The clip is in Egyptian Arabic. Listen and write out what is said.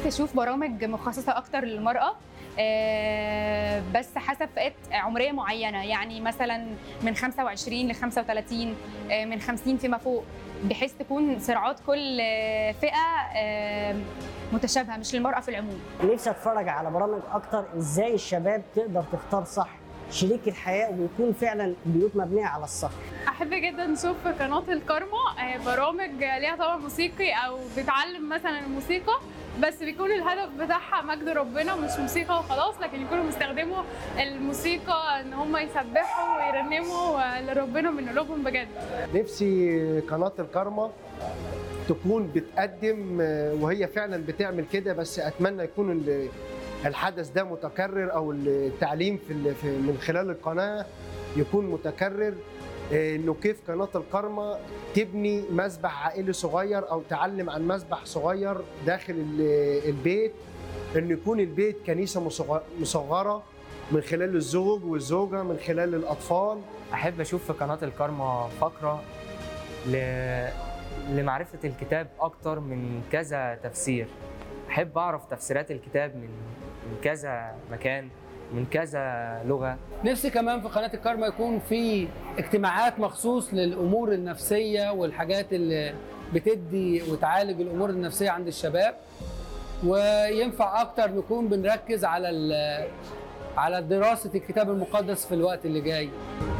اشوف برامج مخصصه اكتر للمراه آه، بس حسب فئات عمريه معينه يعني مثلا من 25 ل 35 آه، من 50 فيما فوق بحيث تكون صراعات كل آه، فئه آه، متشابهه مش للمراه في العموم نفسي اتفرج على برامج اكتر ازاي الشباب تقدر تختار صح شريك الحياه ويكون فعلا بيوت مبنيه على الصح احب جدا اشوف في قناه الكارما آه، برامج ليها طبع موسيقي او بتعلم مثلا الموسيقى بس بيكون الهدف بتاعها مجد ربنا مش موسيقى وخلاص لكن يكونوا بيستخدموا الموسيقى ان هم يسبحوا ويرنموا آه، لربنا من قلوبهم بجد نفسي قناة الكارما تكون بتقدم آه، وهي فعلا بتعمل كده بس اتمنى يكون ال- الحدث ده متكرر او التعليم في ال- في- من خلال القناه يكون متكرر آه، انه كيف قناه الكارما تبني مسبح عائلي صغير او تعلم عن مسبح صغير داخل ال- البيت انه يكون البيت كنيسه مصغ- مصغره من خلال الزوج والزوجه من خلال الاطفال احب اشوف في قناه الكارما فقره ل... لمعرفه الكتاب اكتر من كذا تفسير احب اعرف تفسيرات الكتاب من من كذا مكان من كذا لغه نفسي كمان في قناه الكارما يكون في اجتماعات مخصوص للامور النفسيه والحاجات اللي بتدي وتعالج الامور النفسيه عند الشباب وينفع اكتر نكون بنركز على ال- على دراسه الكتاب المقدس في الوقت اللي جاي